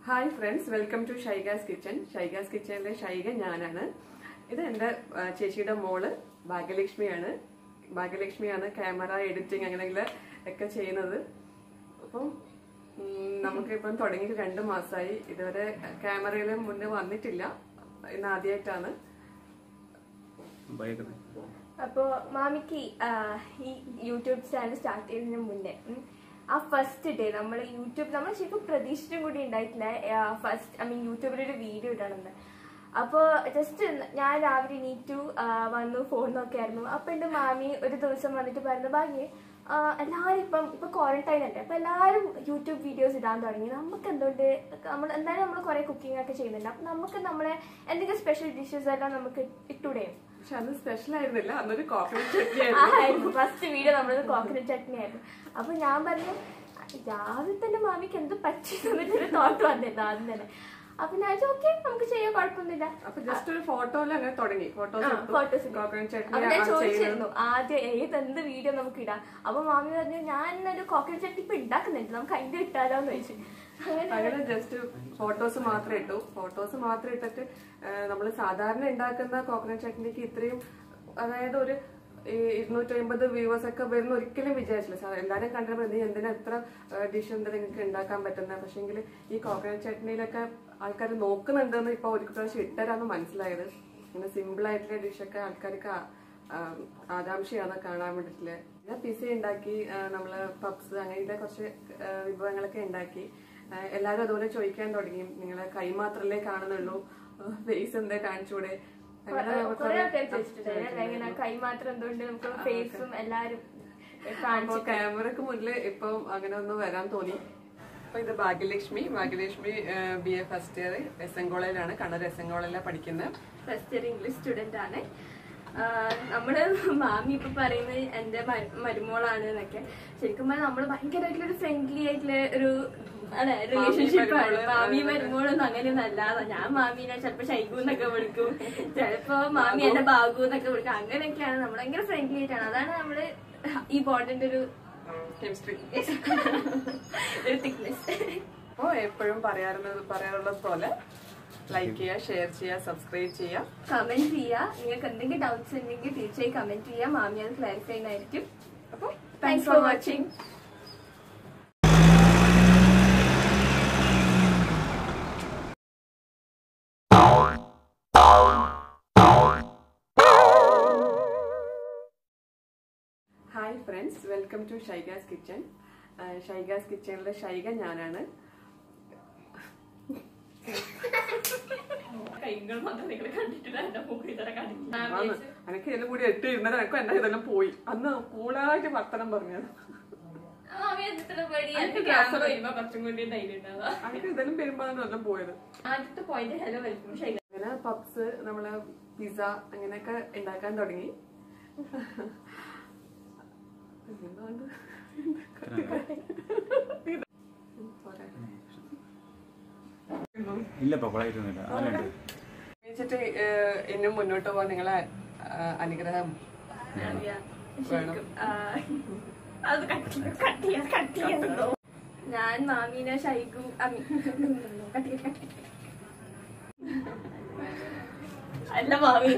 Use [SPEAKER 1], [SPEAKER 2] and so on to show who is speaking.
[SPEAKER 1] Hi friends welcome to Shaiga's kitchen Shaiga's കിച്ചണിലെ ഷൈഗ ഞാനാണ് ഇത് എൻ്റെ ആ, ചേച്ചിയുടെ മോള് ഭാഗ്യലക്ഷ്മിയാണ് ഭാഗ്യലക്ഷ്മിയാണ് ക്യാമറ എഡിറ്റിംഗ് അങ്ങനെയുള്ള ഒക്കെ ചെയ്യുന്നത് അപ്പം ഉം, നമുക്കിപ്പം തുടങ്ങിയിട്ട് രണ്ട് മാസമായി ഇതുവരെ ക്യാമറയിൽ മുന്നേ വന്നിട്ടില്ല ഇന്ന് ആദ്യമായിട്ടാണ്
[SPEAKER 2] ഭയങ്കര
[SPEAKER 3] അപ്പോ മാമിക്ക് ആ, ഈ യൂട്യൂബ് ചാനൽ സ്റ്റാർട്ട് ചെയ്യുന്നതിന് മുന്നേ ഉം, ആ ഫസ്റ്റ് ഡേ നമ്മൾ യൂട്യൂബ് നമ്മൾ ശരിക്കും പ്രതീക്ഷിച്ചും കൂടി ഉണ്ടായിട്ടില്ല ഫസ്റ്റ് ഐ മീൻ യൂട്യൂബിൽ ഒരു വീഡിയോ ഇടണമെന്ന് അപ്പോൾ ജസ്റ്റ് ഞാൻ രാവിലെ എണീറ്റു ആ, വന്നു ഫോൺ നോക്കിയായിരുന്നു അപ്പോൾ എൻ്റെ മാമി ഒരു ദിവസം വന്നിട്ട് പറഞ്ഞു ഭാഗ്യ എല്ലാവരും ഇപ്പം ഇപ്പം ക്വാറന്റൈൻ അല്ലേ അപ്പം എല്ലാവരും യൂട്യൂബ് വീഡിയോസ് ഇടാൻ തുടങ്ങി നമുക്ക് എന്തുകൊണ്ട് നമ്മൾ എന്തായാലും നമ്മൾ കുറേ കുക്കിംഗ് ഒക്കെ ചെയ്യുന്നുണ്ട് അപ്പം നമുക്ക് നമ്മളെ എന്തെങ്കിലും സ്പെഷ്യൽ ഡിഷസ് എല്ലാം നമുക്ക് ഇട്ടൂടെ
[SPEAKER 1] പക്ഷെ അന്ന് സ്പെഷ്യൽ ആയിരുന്നില്ല അന്നൊരു കോക്കനട്ട് ചട്നി ആയിരുന്നു
[SPEAKER 3] ആയിരുന്നു ഫസ്റ്റ് വീഡിയോ നമ്മളത് കോക്കനട്ട് ചട്നി ആയിരുന്നു അപ്പൊ ഞാൻ പറഞ്ഞു രാവിലെ തന്നെ മാമിക്ക് എന്ത് പറ്റി എന്നൊരു തോട്ട് വന്നിരുന്നു ആദ്യം തന്നെ അപ്പൊ ഞാൻ ഓക്കെ നമുക്ക് ചെയ്യാൻ കുഴപ്പമൊന്നുമില്ല
[SPEAKER 1] അപ്പൊ ജസ്റ്റ് ഒരു ഫോട്ടോയിൽ അങ്ങനെ തുടങ്ങി ഫോട്ടോസ്
[SPEAKER 3] ഫോട്ടോസ്
[SPEAKER 1] കോക്കനട്ട് ചട്നി
[SPEAKER 3] അപ്പൊ ഞാൻ
[SPEAKER 1] ആ ചെയ്യുന്നത്
[SPEAKER 3] ചോദിച്ചിരുന്നു ആദ്യം ഏത് എന്ത് വീഡിയോ നമുക്ക് ഇടാം അപ്പൊ മാമി പറഞ്ഞു ഞാൻ ഒരു കോക്കനട്ട് ചട്നി ഇപ്പൊ ഉണ്ടാക്കുന്നുണ്ട് നമുക്ക് അതിന്റെ ഇട്ടാലോ എന്ന് ചോദിച്ചു അങ്ങനെ
[SPEAKER 1] അങ്ങനെ ജസ്റ്റ് ഫോട്ടോസ് മാത്രം ഇട്ടു ഫോട്ടോസ് മാത്രം ഇട്ടിട്ട് നമ്മൾ സാധാരണ ഉണ്ടാക്കുന്ന കോക്കനട്ട് ചട്നിക്ക് ഇത്രയും അതായത് ഒരു ഇരുന്നൂറ്റി അമ്പത് വ്യൂവേഴ്സ് ഒക്കെ വരുന്ന ഒരിക്കലും വിചാരിച്ചില്ല സാർ എല്ലാവരും കണ്ടപ്പോൾ നീ എന്തിനാ എത്ര ഡിഷ് എന്താ നിങ്ങൾക്ക് ഉണ്ടാക്കാൻ പറ്റുന്നത് പക്ഷെങ്കിൽ ഈ കോക്കനട്ട് ചട്നിയിലൊക്കെ ആൾക്കാർ നോക്കുന്നുണ്ടെന്ന് ഇപ്പൊ ഒരു പ്രാവശ്യം ഇട്ടരാന്ന് മനസ്സിലായത് ഇങ്ങനെ സിമ്പിൾ ആയിട്ടുള്ള ഡിഷൊക്കെ ആൾക്കാർക്ക് ആ- ആ, ആകാംക്ഷയാണ് കാണാൻ വേണ്ടിട്ടില്ല ഞാൻ പിസ ഉണ്ടാക്കി ആ, നമ്മള് പപ്സ് അങ്ങനെയുള്ള കുറച്ച് ആ, വിഭവങ്ങളൊക്കെ ഉണ്ടാക്കി ആ, എല്ലാവരും അതുപോലെ ചോദിക്കാൻ തുടങ്ങി നിങ്ങളെ കൈ മാത്രല്ലേ കാണുന്നുള്ളൂ ഫേസ് എന്താ കാണിച്ചൂടെ അങ്ങനെ
[SPEAKER 3] കുറെ
[SPEAKER 1] കുറേ-
[SPEAKER 3] ആൾക്കാർ ചോദിച്ചിട്ടുണ്ട് ഇങ്ങനെ കൈ മാത്രം എന്തുകൊണ്ട് നമുക്ക് ഫേസും എല്ലാരും
[SPEAKER 1] അപ്പൊ
[SPEAKER 3] കാണിച്ചു
[SPEAKER 1] ക്യാമറക്ക് മുന്നിൽ ഇപ്പം അങ്ങനെ ഒന്ന് വരാൻ തോന്നി അപ്പൊ ഇത് Bhagyalakshmi Bhagyalakshmi B A first year S N കോളേജിലാണ് കണ്ണൂർ എസ് എൻ കോളേജിലാണ് പഠിക്കുന്നത്
[SPEAKER 3] ഫസ്റ്റ് ഇയർ ഇംഗ്ലീഷ് സ്റ്റുഡന്റ് ആണ് ആഹ് നമ്മള് മാമി ഇപ്പൊ പറയുന്നത് എന്റെ മ- മരുമോളാണ് എന്നൊക്കെ ശരിക്കും പറഞ്ഞാൽ നമ്മള് ഭയങ്കരമായിട്ടുള്ള ഒരു ഫ്രണ്ട്ലി ആയിട്ടുള്ള ഒരു അതെ റിലേഷൻഷിപ്പ് ആണ്
[SPEAKER 1] മരുമോള്.
[SPEAKER 3] മാമി മരുമോളൊന്നും അങ്ങനെയൊന്നും അല്ലാതെ ഞാൻ മാമീനെ ചിലപ്പോ ഷൈഗു എന്നൊക്കെ വിളിക്കും ചിലപ്പോ മാമി എന്നെ ബാഗു എന്നൊക്കെ വിളിക്കും അങ്ങനെയൊക്കെയാണ് നമ്മൾ ഭയങ്കര ഫ്രണ്ട്ലി ആയിട്ടാണ് അതാണ് നമ്മള് ഈ ബോണ്ടിന്റെ ഒരു
[SPEAKER 1] കെമിസ്ട്രി
[SPEAKER 3] ഒരു തിക്നെസ്
[SPEAKER 1] അപ്പോൾ എപ്പോഴും പറയാറുള്ളത് പറയാറുള്ളത് പോലെ ലൈക്ക് ചെയ്യുക ഷെയർ ചെയ്യുക സബ്സ്ക്രൈബ് ചെയ്യുക
[SPEAKER 3] കമന്റ് ചെയ്യുക നിങ്ങൾക്ക് എന്തെങ്കിലും ഡൗട്ട്സ് ഉണ്ടെങ്കിൽ തീർച്ചയായും കമന്റ് ചെയ്യുക മാമി അത് ക്ലാരിഫൈ ചെയ്യുന്നതായിരിക്കും
[SPEAKER 1] അപ്പോൾ
[SPEAKER 3] thanks for watching
[SPEAKER 1] hi friends welcome to Shaiga's kitchen Shaiga's കിച്ചണിലെ ഷൈഗ ഞാനാണ്
[SPEAKER 3] കൈകൾ മാത്രം നിങ്ങൾ കണ്ടിട്ടില്ല എന്റെ മുഖം ഇതര
[SPEAKER 1] ആന്ന്. അനക്ക് ഇതെല്ലാം കൂടി എട്ട് ഇരുന്നത് എനക്കും എന്റെ ഇതെല്ലാം പോയി അന്ന് കൂളായിട്ട് വർത്തനം പറഞ്ഞത്
[SPEAKER 3] മാമി എത്ര പേടി എനിക്ക് ക്യാമറ വരുമ്പോ കുറച്ചും കൂടി ധൈര്യം ഉണ്ടാവുക
[SPEAKER 1] അനക്ക് ഇതെല്ലാം പെരുമ്പാണ് എല്ലാം പോയത്
[SPEAKER 3] ആദ്യത്തെ പോയിന്റ് ഹലോ വെൽക്കം ശൈല
[SPEAKER 1] അങ്ങനെ പപ്സ് നമ്മള് പിസ്സ അങ്ങനെയൊക്കെ ഉണ്ടാക്കാൻ തുടങ്ങി എന്താണ്? പോരെ.
[SPEAKER 2] ഇല്ല പൊക്കളായിട്ടൊന്നുമില്ല അതിലുണ്ട്
[SPEAKER 1] വെച്ചിട്ട് ഏഹ്, ഇനിയും മുന്നോട്ട് പോകാൻ നിങ്ങളെ ആ, അനുഗ്രഹം
[SPEAKER 3] ശരിക്കും ആ, അത് കട്ട് ചെയ്യ- കട്ട് ചെയ്യാ കട്ട് ചെയ്യുന്നോ ഞാൻ മാമീനെ ഷൈഗു അമ്മി കട്ട് ചെയ്യ- കട്ട് ചെയ്യ. അല്ല മാമി